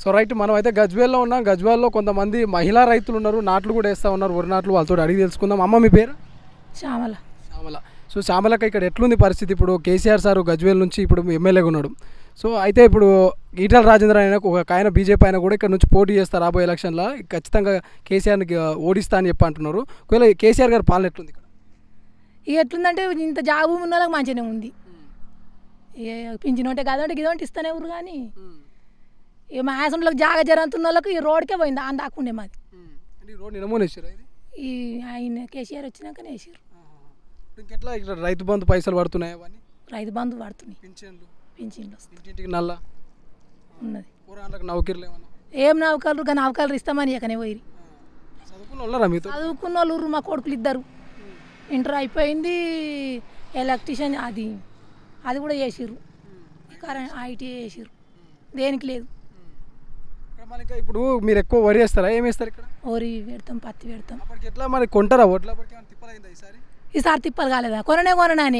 So right మనం అయితే గజ్వేల్లో ఉన్నాం గజ్వేల్లో కొంతమంది మహిళా రైతులు ఉన్నారు నాట్లు కూడా వేస్తూ ఉన్నారు వరి నాట్లు వాళ్ళతో అడిగి తెలుసుకుందాం అమ్మ మీ పేరు శ్యామల శ్యామల సో శ్యామలక ఇక్కడ ఎట్లుంది పరిస్థితి ఇప్పుడు కేసీఆర్ సార్ గజ్వేల్ నుంచి ఇప్పుడు ఎమ్మెల్యేగా ఉన్నాడు సో అయితే ఇప్పుడు ఈటల రాజేంద్ర ఆయన ఒక ఆయన బీజేపీ ఆయన కూడా ఇక్కడ నుంచి పోటీ చేస్తారు రాబోయే ఎలక్షన్లో ఖచ్చితంగా కేసీఆర్ని ఓడిస్తా అని చెప్పి అంటున్నారు ఒకవేళ కేసీఆర్ గారి పాలన ఎట్లుంది ఇక్కడ ఇక ఎట్లుందంటే ఇంత జాబ్ ఉన్న వాళ్ళకి మంచిగానే ఉంది ఏ పింఛన్ ఉంటే కాదంటే గిదంటే ఇస్తూనే ఊరు కానీ ఇక మా ఆసంలోకి జాగ జరంతున్న వాళ్ళకి ఈ రోడ్కే పోయింది అంత దాకుండే మాది అంటే ఈ రోడ్ నిరమూన వేసారా ఇది ఈ ఆయన కేసీఆర్ వచ్చినాకనే వేసారు ఇప్పుడు ఇంకెట్లా ఇక్కడ రైతు బంధు పైసలు పడుతున్నాయి అవన్నీ రైతు బంధు పడుతున్నాయి పింఛన్లు పింఛన్లు వస్తాయి ఇంటింటికి నల్ల ఉన్నది కూరగాయలకు నౌకర్లు ఏమన్నా ఏం నౌకర్లు కానీ నౌకర్లు ఇస్తామని ఇకనే పోయి చదువుకున్న వాళ్ళరా మీతో చదువుకున్న వాళ్ళు ఊరు మా కొడుకులు ఇద్దరు ఇంటర్ అయిపోయింది ఎలక్ట్రీషియన్ అది అది కూడా చేసిర్రు కరెంట్ ఐటీ చేసిర్రు దేనికి లేదు ఇక్కడ మనకి ఇప్పుడు మీరు ఎక్కువ వరి వేస్తారా ఏం వేస్తారు ఇక్కడ ఓరి పెడతాం పత్తి పెడతాం అప్పటికి ఎట్లా మరి కొంటారా ఓట్ల అప్పటికి ఏమైనా తిప్పలైందా ఈసారి ఈసారి తిప్పలు కాలేదా కొననే కొననాని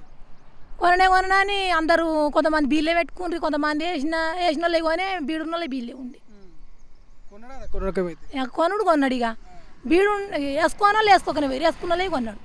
కొననే కొననాని అందరూ కొంతమంది బీళ్ళే పెట్టుకుండ్రి కొంతమంది వేసిన వేసిన వాళ్ళే కొనే బీడున్న వాళ్ళే బీళ్ళే ఉంది కొన్నాడా కొన్ని రకమైతే ఇక కొనుడు కొన్నాడు ఇక బీడు వేసుకోని వాళ్ళు వేసుకోకనే పోయి వేసుకున్న వాళ్ళే కొన్నాడు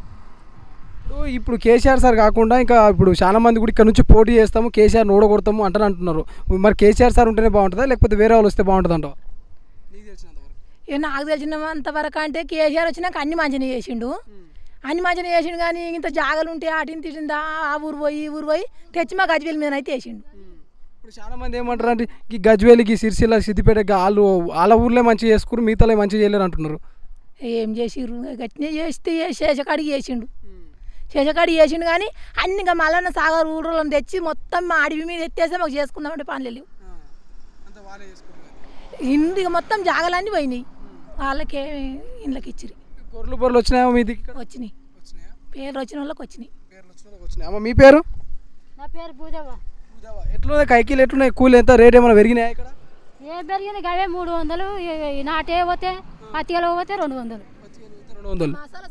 ఇప్పుడు ఇప్పుడు కేసీఆర్ సార్ కాకుండా ఇంకా ఇప్పుడు చాలా మంది కూడా ఇక్కడ నుంచి పోటీ చేస్తాము కేసీఆర్ ఓడగొడతాము అంటారు అంటున్నారు మరి కేసీఆర్ సార్ ఉంటేనే బాగుంటుందా లేకపోతే వేరే వాళ్ళు వస్తే బాగుంటుంది అంటావా నీకు తెలిసినంతవరకు ఇక నాకు తెలిసినంత వరకు అంటే కేసీఆర్ వచ్చినాక అన్ని మంచిగా చేసిండు అన్ని మంచిగా చేసిండు కానీ ఇంత జాగలు ఉంటే అటిని తిట్టిందా ఆ ఊరు పోయి ఈ ఊరు పోయి తెచ్చి మా గజ్వేల్ మీద అయితే వేసిండు ఇప్పుడు చాలా మంది ఏమంటారు అంటే ఈ గజ్వేలికి సిరిసిల్ల సిద్దిపేట వాళ్ళు వాళ్ళ ఊర్లే మంచిగా చేసుకురు మిగతాలే మంచిగా చేయలేరు అంటున్నారు ఏం చేసిర్రు గట్టినే చేస్తే శేషకాడికి చేసిండు శేషకాడికి చేసిండు కానీ అన్ని ఇంకా మల్లన్న సాగర్ ఊళ్ళని తెచ్చి మొత్తం మా అడవి మీద ఎత్తేస్తే మాకు చేసుకుందామంటే పనులు లేవు అంత వాళ్ళే చేసుకుంటారు ఇంటికి మొత్తం జాగలన్నీ పోయినాయి వాళ్ళకే ఇండ్లకి ఇచ్చిరి గొర్రెలు బొర్రెలు వచ్చినాయా మీ దిక్కు ఇక్కడ వచ్చినాయి వచ్చినాయా పేర్లు వచ్చిన వాళ్ళకి వచ్చినాయి పేర్లు వచ్చిన వాళ్ళకి వచ్చినాయా అమ్మ మీ పేరు నా పేరు పూజవ్వ ఎట్లున్నాయి కైకిలు ఎట్లున్నాయి కూలి ఎంత రేట్ ఏమైనా పెరిగినాయా ఇక్కడ ఏ పెరిగింది గవే మూడు వందలు ఈ- ఈ నాటే పోతే పత్తికలు పోతే రెండు వందలు రెండు వందలు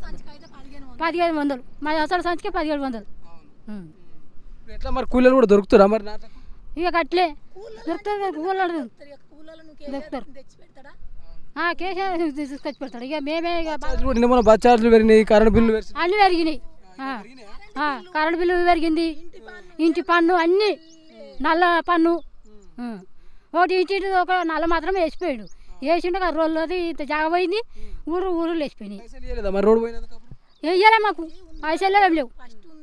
పదిహేను వందలు మా అసలు సంచికే పదిహేడు వందలు ఉం. ఇప్పుడు ఎట్లా మరి కూలీలు కూడా దొరుకుతారా మరి నాటకు ఇక కట్లే దొరుకుతుంది కూలడు దొరుకుతారు ఆ, కేసీఆర్ తీసుకొచ్చి పెడతాడు ఇక మేమే ఇక బా- ఛార్జీలు కూడా నిన్న మొన్న బస్ ఛార్జీలు పెరిగినాయి కరెంట్ బిల్లు పెరిగి అన్నీ పెరిగినాయి ఆ. ఆ, కరెంట్ బిల్లు పెరిగింది ఇంటి పన్ను అన్నీ నల్ల పన్ను ఉం. ఒకటి ఇంటి ఒక నల్ల మాత్రం వేసిపోయాడు వేసిండు ఆ రోజులది ఇంత జాగ పోయింది ఊరు ఊరు లేచిపోయినాయి పైసలు ఇవ్వలేదా మరి రోడ్డు పోయినందుకు అప్పుడు? వెయ్యాలే మాకు పైసలు ఏం లేవు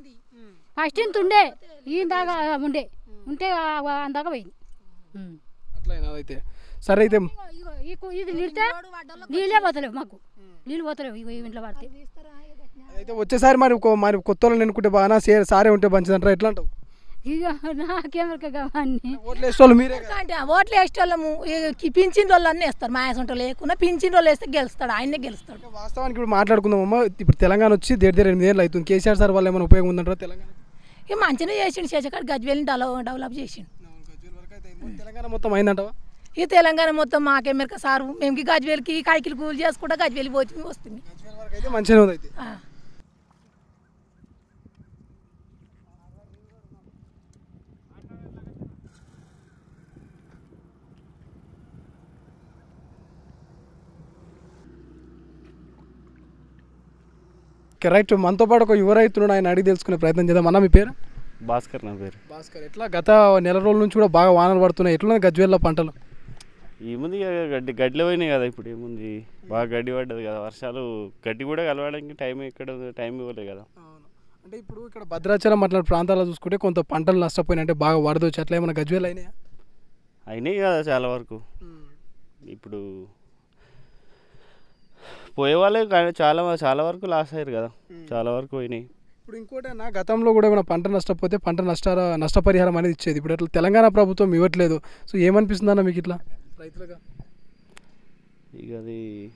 ఫస్ట్ ఇంత ఉండే ఈ దాకా ఉండే ఉంటే ఆ- ఆ అందాక పోయింది ఉం. అట్లా అయినా అయితే సరే అయితే ఇగో ఈ కు- ఇది నిలితే నీళ్ళే పోతలేవు మాకు నీళ్ళు పోతలేవు ఇగో ఈ ఇంట్లో పడితే అయితే వచ్చేసారి మరి కొ- మరి కొత్త వాళ్ళని ఎన్నుకుంటే బాగా సే- సారే ఉంటే మంచిదంటారా ఎట్లా అంటావు ఇక నాకేమరక కావన్నీ ఓట్లు వేసే వాళ్ళు మీరే కదా. అంటే ఓట్లు వేసేటోళ్ళము పింఛన్ వాళ్ళు అన్నీ వేస్తారు మా యాసంటో లేకుండా పింఛన్ వాళ్ళు వేస్తే గెలుస్తాడు ఆయనే గెలుస్తాడు వాస్తవానికి ఇప్పుడు మాట్లాడుకుందాం అమ్మ ఇప్పుడు తెలంగాణ వచ్చి దేడు దేడు ఎనిమిది ఏళ్ళు అవుతుంది కేసీఆర్ సార్ వాళ్ళు ఏమైనా ఉపయోగం ఉందంటారా తెలంగాణ ఇక మంచిగా చేసిండు శేషకాడు గజ్వేల్ని డెవలప్ డెవలప్ చేసిండు తెలంగాణ మొత్తం అయిందంటవా ఈ తెలంగాణ మొత్తం మాకే మెరక సారు మేము గజ్వేల్కి కైకిలు కూలి చేసుకుంటా గజ్వేలి పోతుంది వస్తుంది వరకు అయితే మంచిగానే ఉంది అయితే ఆ. ఓకే, రైట్ మనతో పాటు ఒక యువ రైతుడు ఆయన అడిగి తెలుసుకునే ప్రయత్నం చేద్దాం అన్న మీ పేరు భాస్కర్ నా పేరు భాస్కర్ ఎట్లా గత నెల రోజుల నుంచి కూడా బాగా వానలు పడుతున్నాయి ఎట్లున్నది గజ్వేల్లో పంటలు ఏముంది ఇక గడ్డి గడ్డిలో పోయినాయి కదా ఇప్పుడు ఏముంది బాగా గడ్డి పడ్డది కదా వర్షాలు గడ్డి కూడా కలవడానికి టైం ఎక్కడ ఉంది? టైం ఇవ్వలేదు కదా అంటే ఇప్పుడు ఇక్కడ భద్రాచలం అట్లాంటి ప్రాంతాల్లో చూసుకుంటే కొంత పంటలు నష్టపోయినాయి అంటే బాగా వరద వచ్చి అట్లా ఏమైనా గజ్వేల్ అయినాయా అయినాయి కదా చాలా వరకు ఇప్పుడు పోయే వాళ్ళే కానీ చాలా చాలా వరకు లాస్ అయ్యారు కదా చాలా వరకు పోయినాయి ఇప్పుడు ఇంకోటి నా గతంలో కూడా ఏమైనా పంట నష్టపోతే పంట నష్ట నష్టపరిహారం అనేది ఇచ్చేది ఇప్పుడు అట్లా తెలంగాణ ప్రభుత్వం ఇవ్వట్లేదు సో ఏమనిపిస్తుంది అన్న మీకు ఇట్లా రైతులుగా ఇక అది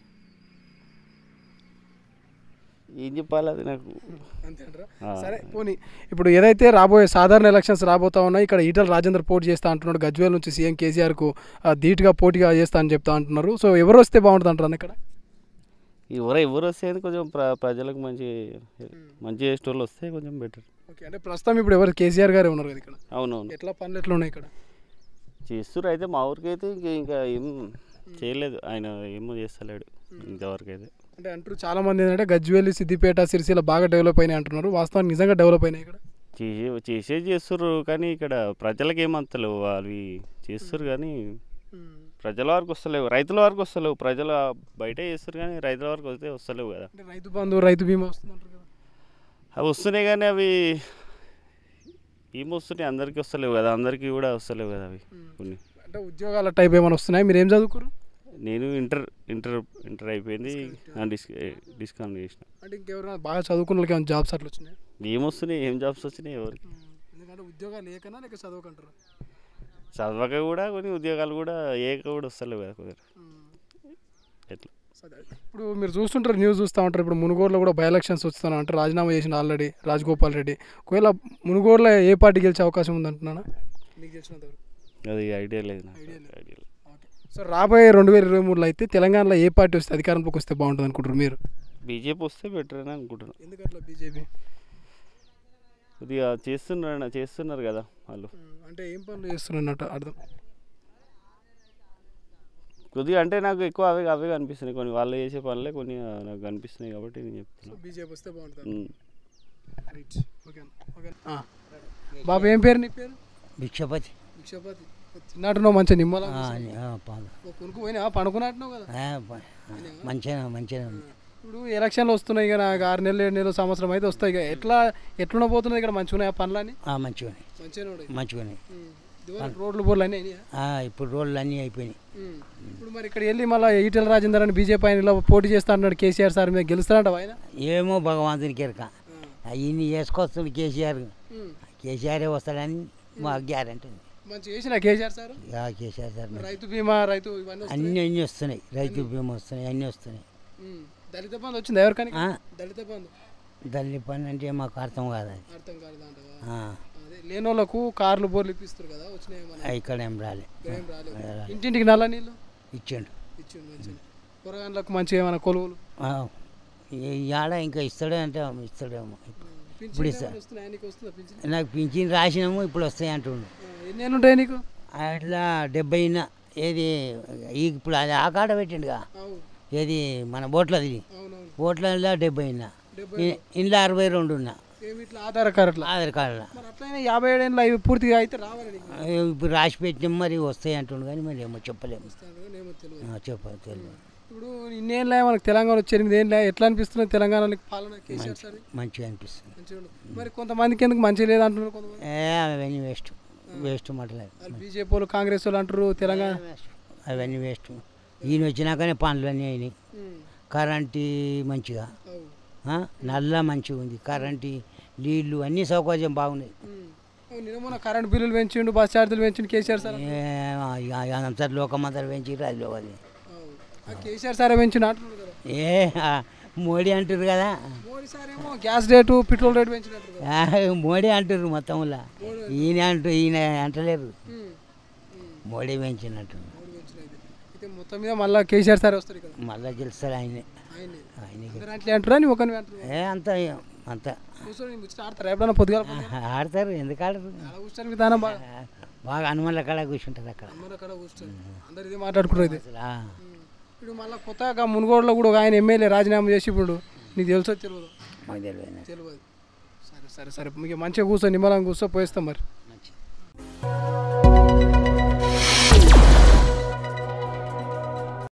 ఏం చెప్పాలి అది నాకు అంతేంటారా ఆ. సరే పోనీ ఇప్పుడు ఏదైతే రాబోయే సాధారణ ఎలక్షన్స్ రాబోతా ఉన్నాయి ఇక్కడ ఈటల రాజేందర్ పోటీ చేస్తా అంటున్నాడు గజ్వేల్ నుంచి సీఎం కేసీఆర్కు ఆ, ధీటుగా పోటీగా చేస్తా అని చెప్తా అంటున్నారు సో ఎవరు వస్తే బాగుంటుంది అంటారు ఇక్కడ ఎవరు ఎవరు వస్తే కొంచెం ప్ర ప్రజలకు మంచి మంచి చేసేటోళ్ళు వస్తే కొంచెం బెటర్ ఓకే అంటే ప్రస్తుతం ఇప్పుడు ఎవరు కేసీఆర్ గారే ఉన్నారు కదా ఇక్కడ అవునవును ఎట్లా పనులు ఎట్లా ఉన్నాయి ఇక్కడ చేస్తుర్రు అయితే మా ఊరికి అయితే ఇంకా ఇంకా ఏం చేయలేదు ఆయన ఏమో చేస్తలేడు ఇంతవరకు అయితే అంటే అంటారు చాలా మంది ఏంటంటే గజ్వేలి సిద్దిపేట సిరిసిల్ల బాగా డెవలప్ అయినాయి అంటున్నారు వాస్తవానికి నిజంగా డెవలప్ అయినాయి ఇక్కడ చేసే చేసేది చేస్తుర్రు కానీ ఇక్కడ ప్రజలకు ఏమంతలేవు అవి చేస్తుర్రు కానీ ప్రజల వరకు వస్తలేవు రైతుల వరకు వస్తలేవు ప్రజల బయట చేస్తారు కానీ రైతుల వరకు వస్తే వస్తలేవు కదా అంటే రైతు బంధు రైతు బీమా వస్తుంది అంటారు కదా అవి వస్తున్నాయి కానీ అవి ఏం వస్తున్నాయి అందరికీ వస్తలేవు కదా అందరికీ కూడా వస్తలేవు కదా అవి కొన్ని అంటే ఉద్యోగాల టైప్ ఏమైనా వస్తున్నాయి మీరు ఏం చదువుకోరు నేను ఇంటర్ ఇంటర్ ఇంటర్ అయిపోయింది డిస్ డిస్కౌంట్ చేసిన అంటే ఇంకెవరైనా బాగా చదువుకున్న వాళ్ళకి ఏమైనా జాబ్స్ అట్లా వచ్చినాయి ఏమొస్తున్నాయి ఏం జాబ్స్ వచ్చినాయి ఎవరికి ఎందుకంటే ఉద్యోగాలు లేకనా లేక చదవకంటారు చదవక కూడా కొన్ని ఉద్యోగాలు కూడా ఏక కూడా వస్తలేవు కదా కుదర ఎట్లా సరే. ఇప్పుడు మీరు చూస్తుంటారు న్యూస్ చూస్తూ ఉంటారు ఇప్పుడు మునుగోడులో కూడా బై ఎలక్షన్స్ వస్తాను అంటే రాజీనామా చేసిన ఆల్రెడీ రాజగోపాల్ రెడ్డి ఒకవేళ మునుగోడులో ఏ పార్టీ గెలిచే అవకాశం ఉందంటున్నానా మీకు తెలిసినంత అది ఐడియా లేదు నాకు Idea లేదు. ఐడియా లేదు సో రాబోయే రెండు వేల ఇరవై మూడులో అయితే తెలంగాణలో ఏ పార్టీ వస్తే అధికారంలోకి వస్తే బాగుంటుంది అనుకుంటారు మీరు బీజేపీ వస్తే బెటర్ అని అనుకుంటున్నాను ఎందుకట్లా బీజేపీ కొద్దిగా చేస్తున్నారు చేస్తున్నారు కదా వాళ్ళు అంటే ఏం పనులు చేస్తున్నట్టు అర్థం కొద్దిగా అంటే నాకు ఎక్కువ అవే అవే కనిపిస్తున్నాయి కొన్ని వాళ్ళు చేసే పనులే కొన్ని నాకు కనిపిస్తున్నాయి కాబట్టి నేను చెప్తున్నాను బీజేపీ వస్తే బాగుంటుంది ఉమ్. రైట్ ఓకే ఓకే బాబు ఏం పేరు నీ పేరు భిక్షపతి భిక్షపతి చిన్నట్టున్నావు మంచిగా నిమ్మలా ఆ, ఆ, పాలు. కొనుక్కు పోయినా పండుకున్నట్టున్నావు కదా ఆ, ప- మంచిగా మంచిగా ఉంది ఇప్పుడు ఎలక్షన్లు వస్తున్నాయి ఇక నాకు ఆరు నెలలు ఏడు నెలలు సంవత్సరం అయితే వస్తాయి ఇక ఎట్లా ఎట్లున్న పోతున్నాయి ఇక్కడ మంచిగా ఉన్నాయి ఆ పనులని ఆ, మంచిగా ఉన్నాయి మంచిగా ఉన్నాయి మంచిగా ఉన్నాయి ఇదివరకు రోడ్లు బోర్లు అన్నీ అయినాయా? ఆ, ఇప్పుడు రోడ్లు అన్నీ అయిపోయినాయి ఉమ్. ఇప్పుడు మరి ఇక్కడ వెళ్ళి మళ్ళీ ఈటెల రాజేందర్ అని బీజేపీ ఆయన ఇలా పోటీ చేస్తా అన్నాడు కేసీఆర్ సార్ మీద గెలుస్తాడంట ఆయన ఏమో భగవంతునికి ఎరక ఇన్ని చేసుకొస్తుంది కేసీఆర్ ఉమ్. కేసీఆరే వస్తాడని మాకు గ్యారంటీ ఉంది మంచిగా చేసిన కేసీఆర్ సార్ ఆ, కేసీఆర్ సార్ మంచి- రైతు బీమా రైతు ఇవన్నీ వస్తున్నాయి. అన్నీ అన్నీ వస్తున్నాయి రైతు బీమా వస్తున్నాయి అన్నీ వస్తున్నాయి ఉమ్. దళిత బంధు వచ్చింది ఎవరికని ఆ, దళిత బంధు దళి పని అంటే మాకు అర్థం కాదు అది అర్థం కాలేదంటవా ఆ, అదే లేని వాళ్ళకు కార్లు బోర్లు ఇప్పిస్తారు కదా వచ్చినాయి మన ఆ, ఇక్కడ ఏం రాలే ఏం రాలేదు ఇంటింటికి నల్ల నీళ్ళు ఇచ్చిండు ఇచ్చిండు మంచిగా కూరగాయలకు మంచిగా ఏమైనా కొలువులు ఆ, ఈ ఆడ ఇంకా ఇస్తాడే అంటే ఇస్తాడేమో పింఛన్ ఇస్తా. ఏమైనా వస్తున్నాయా? నీకు వస్తుందా పింఛన్ నాకు పింఛన్ రాసినాము ఇప్పుడు వస్తాయి అంటుండు ఆ, ఎన్ని ఏళ్ళు ఉంటాయి నీకు అట్లా డెబ్బైన ఏది ఈ ఇప్పుడు అది ఆ కాడ పెట్టిండుగా అవు ఏది మన బోట్లది అవునవును బోట్లలో డెబ్బైన డెబ్బై ఇంట్లో అరవై రెండు ఉన్నా ఏమి ఇట్లా ఆధార్ కార్డు అట్లా ఆధార్ కార్డులో మరి అట్లయినా యాభై ఏడేళ్ళు అవి పూర్తిగా అయితే రావాలి నీకు ఇప్పుడు రాసి పెట్టినాం మరి వస్తాయి అంటుండు కానీ మరి ఏమో చెప్పలేము వస్తాను కానీ ఏమో తెలియదు ఆ, చెప్ప తెలియదు ఇప్పుడు ఇన్నేళ్ళ మనకు తెలంగాణ వచ్చి ఎనిమిది ఏళ్ళ ఎట్లా అనిపిస్తుంది తెలంగాణలో పాలన కేసీఆర్ సార్ మంచిగా అనిపిస్తుంది మంచిగా ఉంది. మరి కొంతమందికి ఎందుకు మంచిగా లేదు అంటున్నారు కొంతమంది ఏ అవన్నీ వేస్ట్ వేస్ట్ మాటలేదు వాళ్ళు బీజేపీ వాళ్ళు కాంగ్రెస్ వాళ్ళు అంటారు తెలంగాణ అవన్నీ వేస్ట్ ఈయన వచ్చినాకనే పనులు అన్నీ అయినాయి ఉమ్, కరెంటు మంచిగా అవు ఆ, నల్ల మంచిగా ఉంది కరెంటు నీళ్ళు అన్ని సౌకర్యం బాగున్నాయి ఉమ్. అవు, నిన్న మొన్న కరెంట్ బిల్లులు పెంచిండు బస్ ఛార్జీలు పెంచిండు కేసీఆర్ సార్ ఏ, ఆ, అంతా లోకమంతా పెంచి అది లోకది అవు. ఆ కేసీఆర్ సారే పెంచిండు అంటున్నారు కదా ఏ ఆ, మోడీ అంటారు కదా మోడీ సార్ ఏమో గ్యాస్ రేటు పెట్రోల్ రేటు పెంచినట్టు కదా ఆ, మోడీ అంటారు మొత్తంలో ఈయన అంటూ ఈయన అంటలేరు ఉమ్, ఉమ్. మోడీ పెంచినట్టు మోడీ పెంచినది అయితే మొత్తం మీద మళ్ళీ కేసీఆర్ సార్ వస్తారు ఇక్కడ మళ్ళీ గెలుస్తారు ఆయనే ఆయనే ఆయనకి అందరూ అట్లే అంటారా నీ ఒకరిని అంటారు ఏ అంత అంత కూర్చొని ముచ్చట ఆడతారా ఎప్పుడన్నా పొద్దుగాల పొద్దుగాల? ఆడతారు ఎందుకు ఆడరు అలా కూర్చొని విధానం బాగా ఆ, బాగా హనుమన్ల కాడ కూర్చుంటారు అక్కడ అందరూ అక్కడ కూర్చొని అందరు ఇది మాట్లాడుకుంటారు ఇది అసలు, ఆ, ఇప్పుడు మళ్ళీ కొత్తగా మునుగోడులో కూడా ఒక ఆయన ఎమ్మెల్యే రాజీనామా చేసి ఇప్పుడు నీకు తెలుసో తెలియదు మాకు తెలియదు తెలియదు సరే సరే సరే మీకు మంచిగా కూర్చో నిమ్మలంగా కూర్చో పోయిస్తాం మరి మంచిగా